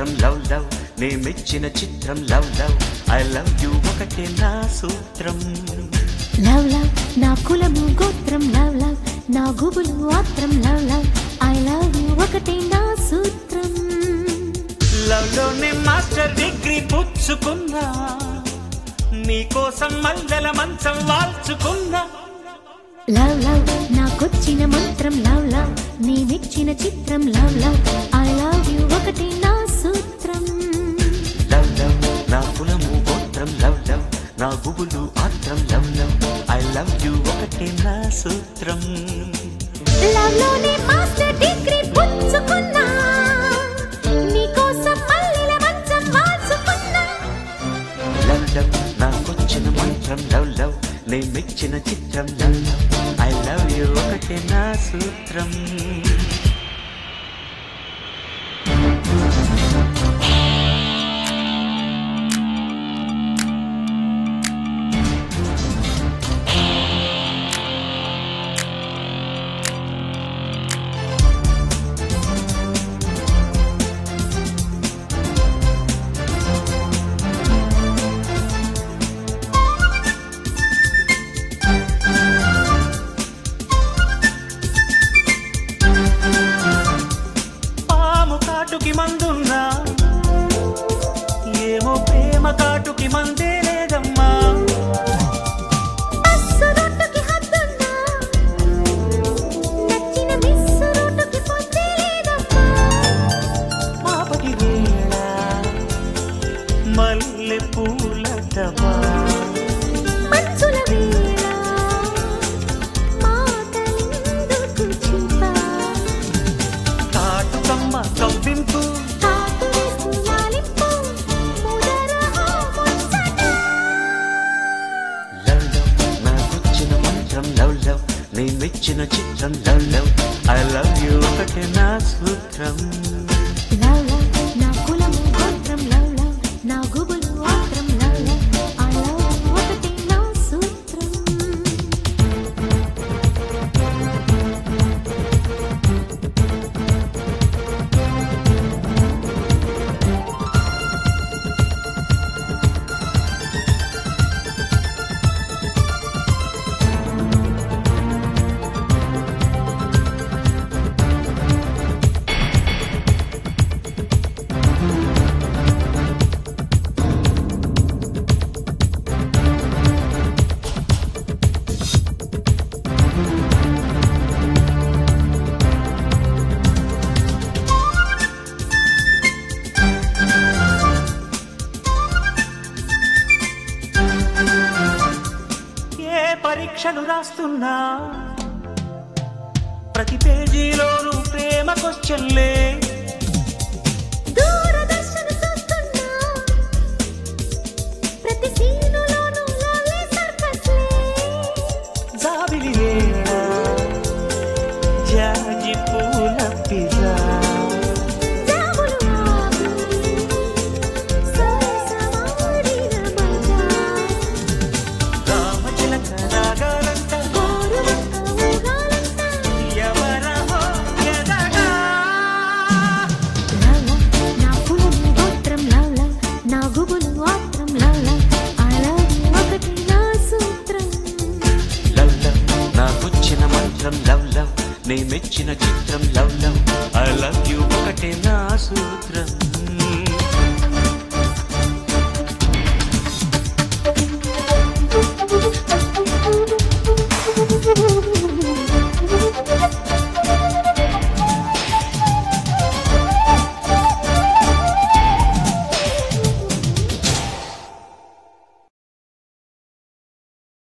చిత్రం love love నే మెచ్చిన చిత్రం love love I love you ఒకటే నా సూత్రం లవ్ లవ్ నా కులము గోత్రం లవ్ లవ్ నా గుబులు ఆత్రం love love I love you ఒకటే నా సూత్రం లవ్ లోనే మాస్టర్ డిగ్రీ పుచ్చుకున్నా నీకోసం మల్లెల మంచం వాల్చుకున్నా లవ్ లవ్ నాకొచ్చిన మంత్రం లవ్ లవ్ నేనిచ్చిన చిత్రం love love I love you ఒకటే నా సూత్రం లవ్ లవ్ నా కులము గోత్రం లవ్ లవ్ నా గుబులు ఆత్రం love love I love you ఒకటే నా సూత్రం లవ్ లోనే మాస్టర్ డిగ్రీ పుచ్చుకున్నా నీకోసం మల్లెల మంచం వాల్చుకున్నా లవ్ లవ్ నాకొచ్చిన మంత్రం లవ్ లవ్ నే మెచ్చిన చిత్రం love love I love you ఒకటే నా సూత్రం పాము కాటుకి మందున్నా ఏమో ప్రేమ కాటుకి మందే లేదమ్మా బస్సు రోడ్డుకి హద్దున్నా నచ్చిన మిస్సు రోడ్డుకి పొద్దే లేదమ్మా మాపటి వేళ మల్లె పూల దమా మంచుల వేళ మాటలెందుకు చింపా కాటుకమ్మ కవ్వింపు కాటు వేసి లాలింపు ముదరహో ముచ్చట లవ్ లవ్ నాకొచ్చిన మంత్రం లవ్ లవ్ నే మెచ్చిన చిత్రం love love I love you ఒకటే నా సూత్రం లవ్ లవ్ నా కులము గోత్రం లవ్ లవ్ నా గుబులు ఆత్రం లవ్ లవ్ ఐ లవ్ ఒకటి నా సూత్రం ఏ పరీక్షలు రాస్తున్నా ప్రతి పేజీలోనూ ప్రేమ క్వశ్చన్లే దూరదర్శన చూస్తున్నా ప్రతి సీనులోనూ లవ్లీ సర్కస్లే జాబిలి వేళ జాజి పూల పిజా జాములు ఆగు సరసమాడిన మజా రామచిలక రాగాలంట గోరువంక ఊగాలంట ఎవరహో ఎదగా లవ్ లవ్ నా కులము గోత్రం లవ్ లవ్ నా గుబులు ఆత్రం love love I love you ఒకటి నా సూత్రం లవ్ లవ్ నాకొచ్చిన మంత్రం లవ్ లవ్ నే మెచ్చిన చిత్రం love love I love you ఒకటే నా సూత్రం